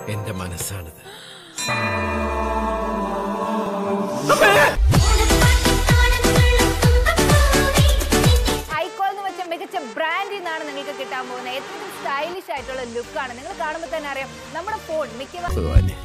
എന്റെ മനസ്സാണിത് ഐക്കോൾ എന്ന് വെച്ച മികച്ച ബ്രാൻഡിൽ നിന്നാണ് നിങ്ങൾക്ക് കിട്ടാൻ പോകുന്നത് ഏറ്റവും സ്റ്റൈലിഷ് ആയിട്ടുള്ള ലുക്കാണ് നിങ്ങൾ കാണുമ്പോൾ തന്നെ അറിയാം നമ്മുടെ ഫോൺ മിക്കവാറും ഭഗവാനെ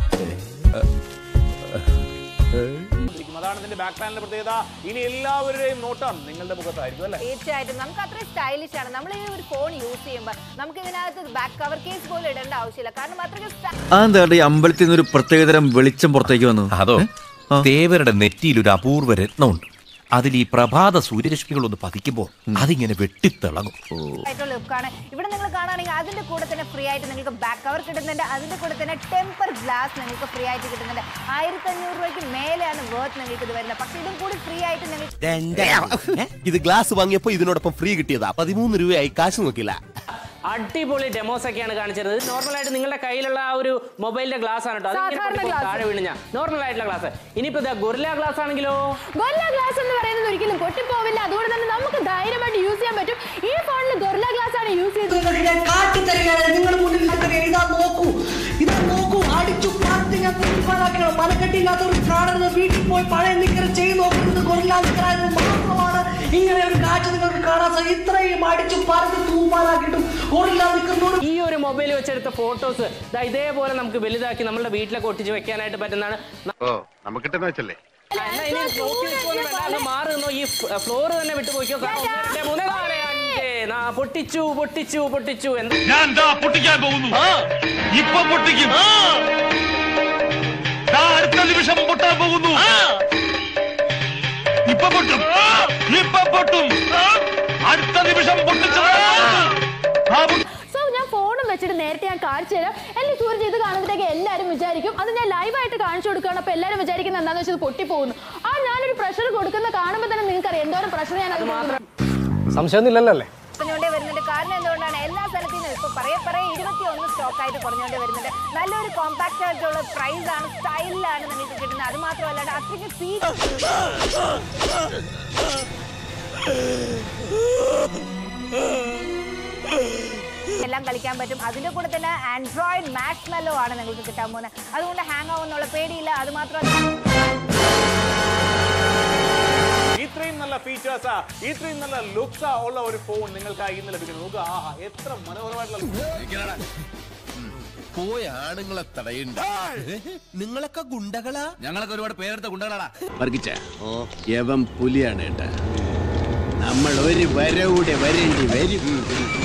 അതാണ് ഇതിന്റെ ബാക്ക് പാനലിന്റെ പ്രത്യേകത ഇനി എല്ലാവരുടെയും നോട്ടം നിങ്ങളുടെ മുഖത്തായിരിക്കും അല്ലേ തീർച്ചയായിട്ടും നമുക്ക് അത്രയും സ്റ്റൈലിഷ് ആണ് നമ്മൾ ഈ ഒരു ഫോൺ യൂസ് ചെയ്യുമ്പോൾ നമുക്ക് ഇതിനകത്ത് ബാക്ക് കവർ കേസ് പോലും ഇടേണ്ട ആവശ്യമില്ല കാരണം അത്രയ്ക്ക് style- അതെന്താ ഈ അമ്പലത്തിൽ നിന്ന് ഒരു പ്രത്യേകതരം വെളിച്ചം പുറത്തേക്ക് വന്നു അതോ ദേവരുടെ നെറ്റിയിൽ ഒരു അപൂർവ രത്നമുണ്ട് അതിൽ ഈ പ്രഭാത സൂര്യരശ്മികൾ ഒന്ന് പതിക്കുമ്പോൾ അതിങ്ങനെ വെട്ടിത്തിളങ്ങും ആയിട്ടുള്ള ലുക്കാണ് ഇവിടെ നിങ്ങൾ കാണുകയാണെങ്കിൽ അതിന്റെ കൂടെ തന്നെ ഫ്രീ ആയിട്ട് നിങ്ങൾക്ക് ബാക്ക് കവർ കിട്ടുന്നുണ്ട് അതിന്റെ കൂടെ തന്നെ ടെമ്പർ ഗ്ലാസ് നിങ്ങൾക്ക് ഫ്രീ ആയിട്ട് കിട്ടുന്നുണ്ട് ആയിരത്തി അഞ്ഞൂറ് രൂപയ്ക്ക് മേലെയാണ് വേർത്ത് നിങ്ങൾക്ക് ഇത് വരുന്നത് പക്ഷെ ഇതും കൂടി ഫ്രീ ആയിട്ട് നിങ്ങൾക്ക് ഇത് ഗ്ലാസ് വാങ്ങിയപ്പോ ഇതിനോടൊപ്പം ഫ്രീ കിട്ടിയതാ പതിമൂന്ന് രൂപയായി കാശ് നോക്കില്ല അടിപൊളി ഡെമോസ് ഒക്കെയാണ് കാണിച്ചത് നോർമൽ ആയിട്ട് നിങ്ങളുടെ കയ്യിലുള്ള ആ ഒരു മൊബൈലിന്റെ ഗ്ലാസ് ആണ് കേട്ടോ അതിങ്ങനെ സാധാരണ പൊട്ടിപ്പോ glass. താഴെ വീണിഞ്ഞ നോർമൽ ആയിട്ടുള്ള ഗ്ലാസ് ഇനിയിപ്പോ ഗൊറില്ല ഗ്ലാസ് ആണെങ്കിലോ ഗൊറില്ല ഗ്ലാസ് എന്ന് പറയുന്നത് ഒരിക്കലും പൊട്ടിപ്പോവില്ല അതുകൊണ്ട് തന്നെ നമുക്ക് ധൈര്യമായിട്ട് യൂസ് ചെയ്യാൻ പറ്റും ഈ ഫോണിൽ ഗൊറില്ല ഗ്ലാസ് ആണ് യൂസ് ചെയ്തത് ഞാൻ കാട്ടിത്തരികയാണ് നിങ്ങൾ മുന്നിൽ തരികയാണ് ഇതാ നോക്കൂ ഇതാ നോക്കൂ അടിച്ചു പാർട്ടി ഞാൻ തീരുമാനാക്കണം മനക്കെട്ടില്ലാത്ത ഒരു കാണുന്നത് വീട്ടിൽ പോയി പഴയ നിക്കർ ചെയ്ത് നോക്കുന്നത് കൊല്ലാ നിക്കറായത് മാത്രമാണ് ഇങ്ങനെ ഒരു കാഴ്ച നിങ്ങൾക്ക് കാണാൻ സാധിക്കും ഇത്രയും അടിച്ചു പറഞ്ഞ് തൂമാനാക്കിയിട്ടും കൊറില്ല നിൽക്കുന്നോട് ഈ ഒരു മൊബൈൽ വെച്ചെടുത്ത ഫോട്ടോസ് ഇതേപോലെ നമുക്ക് വലുതാക്കി നമ്മുടെ വീട്ടിലൊക്കെ ഒട്ടിച്ച് വെക്കാനായിട്ട് പറ്റുന്നതാണ് ഓ നമുക്ക് കിട്ടുന്ന വെച്ചല്ലേ എന്നാ ഇനി നോക്കി നിൽക്കുമൊന്നും വേണ്ട അങ്ങ് മാറി നിന്നോ ഈ ഫ്ലോർ തന്നെ വിട്ടു പോയിക്കോ കാരണം ഒന്ന്, രണ്ട്, മൂന്ന് നാല് അഞ്ച് നാ പൊട്ടിച്ചു പൊട്ടിച്ചു പൊട്ടിച്ചു എന്താ ഞാൻ പൊട്ടിക്കാൻ പോകുന്നു ഇപ്പൊ പൊട്ടിക്കും അടുത്ത നിമിഷം പൊട്ടാൻ പോകുന്നു ഇപ്പൊ പൊട്ടും ഇപ്പൊ പൊട്ടും അടുത്ത നിമിഷം പൊട്ടിച്ചു സോ ഞാൻ ഫോണും വെച്ചിട്ട് നേരത്തെ ഞാൻ കാണിച്ചു തരാം എന്റെ സൂരജ് ഇത് കാണുമ്പോഴത്തേക്ക് എല്ലാവരും വിചാരിക്കും അത് ഞാൻ ലൈവായിട്ട് കാണിച്ചു കൊടുക്കുകയാണ് അപ്പൊ എല്ലാവരും വിചാരിക്കുന്നത് എന്താണെന്ന് വെച്ചാൽ പൊട്ടിപ്പോകുന്നു ആ ഞാനൊരു പ്രഷർ കൊടുക്കുന്ന കാണുമ്പോൾ തന്നെ നിങ്ങൾക്ക് അറിയാം എന്തോരം പ്രഷർ ഞാൻ അത് കൊടുക്കുന്നു. സംശയമൊന്നുമില്ലല്ലോ അല്ലേ കുറഞ്ഞുകൊണ്ടേ വരുന്നുണ്ട് കാരണം എന്തുകൊണ്ടാണ് എല്ലാ സ്ഥലത്തു നിന്നും ഇപ്പൊ പറയ പറയ ഇരുപത്തി ഒന്ന് സ്റ്റോക്ക് ആയിട്ട് കുറഞ്ഞുകൊണ്ടേ വരുന്നുണ്ട് നല്ലൊരു കോമ്പാക്ട് ആയിട്ടുള്ള പ്രൈസ് ആണ് സ്റ്റൈലിലാണ് നിങ്ങൾക്ക് കിട്ടുന്നത് അത് മാത്രമല്ല അത്രയ്ക്ക് സീറ്റ് എല്ലാം കളിക്കാൻ പറ്റും അതിന്റെ കൂടെ തന്നെ ആൻഡ്രോയിഡ് മാഷ് മെല്ലോ ആണ് നിങ്ങൾക്ക് കിട്ടാൻ പോകുന്നത് അതുകൊണ്ട് ഹാങ് ആവുന്നുള്ള പേടിയില്ല അത് മാത്രമല്ല ഇത്രയും നല്ല ഫീച്ചേഴ്സ് ഇത്രയും നല്ല ലുക്സ് ഉള്ള ഒരു ഫോൺ നിങ്ങൾക്കായി ഇന്ന് ലഭിക്കുന്നു നോക്കുക ആഹാ എത്ര മനോഹരമായിട്ടുള്ള പോയ ആണുങ്ങളെ തടയണ്ട നിങ്ങളൊക്കെ ഗുണ്ടകളാ ഞങ്ങളൊക്കെ ഒരുപാട് പേരെടുത്ത ഗുണ്ടകളാടാ വർഗിച്ച യവൻ പുലിയാണ് കേട്ടാ നമ്മൾ ഒരു വരവൂടെ വരേണ്ടി വരും